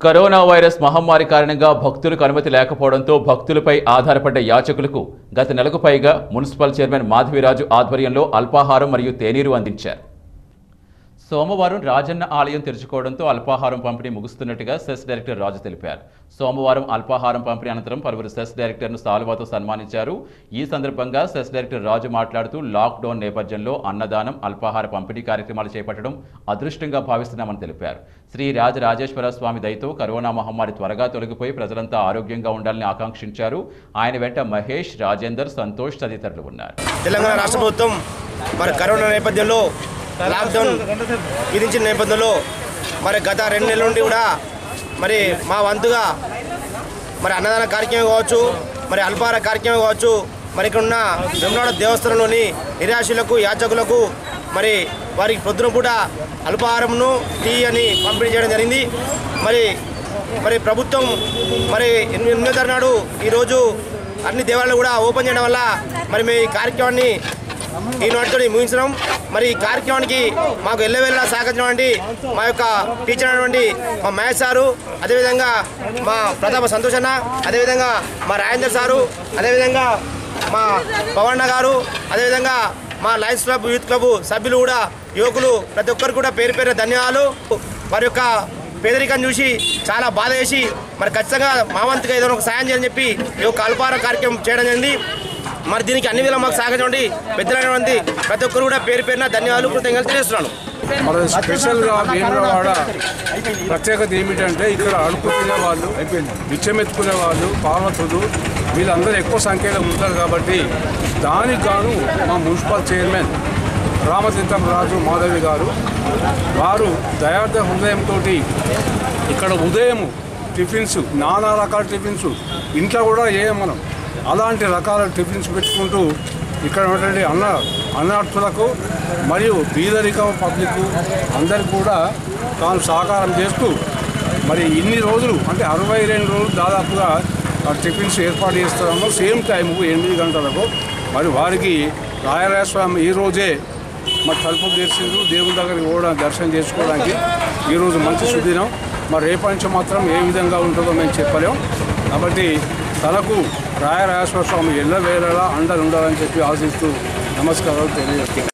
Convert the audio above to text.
corona virus మహమ్మారి కారణంగా భక్తులకు అనుమతి లేకపోవడంతో భక్తులపై ఆధారపడ్డ యాచకులకు గత నెలకు పైగా మున్సిపల్ చైర్మన్ మాధవిరాజు ఆధ్వర్యంలో అల్పాహారం మరియు తేనీరు అందించారు సోమవారం రాజన్న ఆలయం తెరుచుకోవడంతో అల్పాహారం పంపిణీ ముగుస్తున్నట్టుగా సెస్ డైరెక్టర్ రాజు తెలిపారు సోమవారం అల్పాహారం పంపిణీ అనంతరం పలువురు సెస్ డైరెక్టర్ను సాలువాతో సన్మానించారు ఈ సందర్భంగా సెస్ డైరెక్టర్ రాజు మాట్లాడుతూ లాక్డౌన్ నేపథ్యంలో అన్నదానం అల్పాహార పంపిణీ కార్యక్రమాలు చేపట్టడం అదృష్టంగా భావిస్తున్నామని తెలిపారు శ్రీ రాజరాజేశ్వర స్వామి దయతో కరోనా మహమ్మారి త్వరగా తొలగిపోయి ప్రజలంతా ఆరోగ్యంగా ఉండాలని ఆకాంక్షించారు ఆయన వెంట మహేష్ రాజేందర్ సంతోష్ తదితరులు ఉన్నారు తెలంగాణ రాష్ట్ర ప్రభుత్వం మరి కరోనా నేపథ్యంలో లాక్డౌన్ విధించిన నేపథ్యంలో మరి గత రెండు నెలల నుండి కూడా మరి మా వంతుగా మరి అన్నదాన కార్యక్రమం కావచ్చు మరి అల్పాహార కార్యక్రమం కావచ్చు మరి ఇక్కడ ఉన్న వెంబనాడ దేవస్థానంలోని నిరాశులకు యాచకులకు మరి వారికి పొద్దున పూట అల్పాహారంను టీ అని పంపిణీ చేయడం జరిగింది మరి మరి ప్రభుత్వం మరి ఎనిమిది ఎనిమిదో తారీఖు నాడు ఈరోజు అన్ని దేవాలయాలు కూడా ఓపెన్ చేయడం వల్ల మరి మేము ఈ కార్యక్రమాన్ని ఈనాటితో ముగించడం మరి ఈ కార్యక్రమానికి మాకు ఎల్లవెల్లా సహకరించినటువంటి మా యొక్క టీచర్ అయినటువంటి మా మహేష్ సారు అదేవిధంగా మా ప్రతాప సంతోష్ అన్న అదేవిధంగా మా రాజేందర్ సారు అదేవిధంగా మా పవన్న గారు అదేవిధంగా మా లయన్స్ క్లబ్ యూత్ క్లబ్ సభ్యులు కూడా యువకులు ప్రతి ఒక్కరు కూడా పేరు పేరు ధన్యవాదాలు వారి యొక్క పేదరికాన్ని చూసి చాలా బాధ వేసి మరి ఖచ్చితంగా మా వంతుగా ఏదైనా ఒక సాయం చేయాలని చెప్పి ఈ యొక్క అల్పాహార కార్యక్రమం చేయడం జరిగింది మరి దీనికి అన్ని వేళ మాకు సహకరించండి పెద్దలైనటువంటి ప్రతి ఒక్కరు కూడా పేరు పేరున ధన్యవాదాలు కృతజ్ఞతలు తెలియజేస్తున్నాను మన స్పెషల్గా వేములవాడ ప్రత్యేకత ఏమిటంటే ఇక్కడ అడుపు తినే వాళ్ళు బిచ్చమెత్తుకునే వాళ్ళు పార్వతులు వీళ్ళందరూ ఎక్కువ సంఖ్యలో ఉంటారు కాబట్టి దానికి గాను మా మున్సిపల్ చైర్మన్ రామతీర్థం రాజు మాధవి గారు వారు దయార్థ హృదయంతో ఇక్కడ ఉదయం టిఫిన్స్ నానా రకాల టిఫిన్స్ ఇంట్లో కూడా చేయం మనం అలాంటి రకాల టిఫిన్స్ పెట్టుకుంటూ ఇక్కడ ఉన్నటువంటి అన్న అన్నార్థులకు మరియు బీదరికం పబ్లిక్ అందరికి కూడా తాను సహకారం చేస్తూ మరి ఇన్ని రోజులు అంటే అరవై రెండు రోజులు దాదాపుగా ఆ టిఫిన్స్ ఏర్పాటు చేస్తున్నాము సేమ్ టైంకు ఎనిమిది గంటలకు మరి వారికి రాయరాజస్వామి ఈ రోజే మరి తలుపు తెరిచిండ్రు దేవుని దగ్గరికి కూడా దర్శనం చేసుకోవడానికి ఈరోజు మంచి సుదినం మరి రేపటి నుంచి మాత్రం ఏ విధంగా ఉంటుందో మేము చెప్పలేం కాబట్టి తనకు రాయరాజేశ్వర స్వామి ఎల్లవేళలా అండలు ఉండాలని చెప్పి ఆశిస్తూ నమస్కారాలు తెలియజేస్తున్నాను